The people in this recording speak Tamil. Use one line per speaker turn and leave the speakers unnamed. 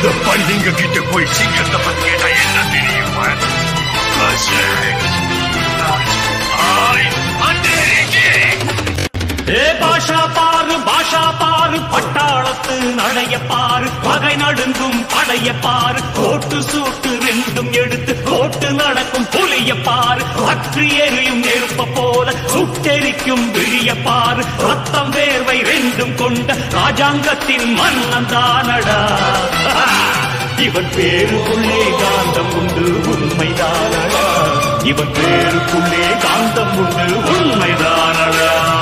இந்த பண்டிங்க கிட்ட போய் சிங்கத்தை பத்தி கேட்டா என்ன தெரியுமா
ஏ பாஷா பாரு பாஷா பாரு பட்டாளத்து நடைய பாரு பகை நடுங்கும் படைய பாரு கோட்டு சூட்டு ரெண்டும் எடுத்து கோட்டு நடக்கும் புலிய பாரு பற்றி எரியும் நெருப்ப போல சுட்டெரிக்கும் விழிய பாரு ரத்தம் வேர்வை ரெண்டும் கொண்ட ராஜாங்கத்தின் மன்னன் தானடா இவன் பேருக்குள்ளே காந்தம் உண்டு உண்மைதானடா இவன் பேருக்குள்ளே காந்தம் உண்டு உண்மைதானடா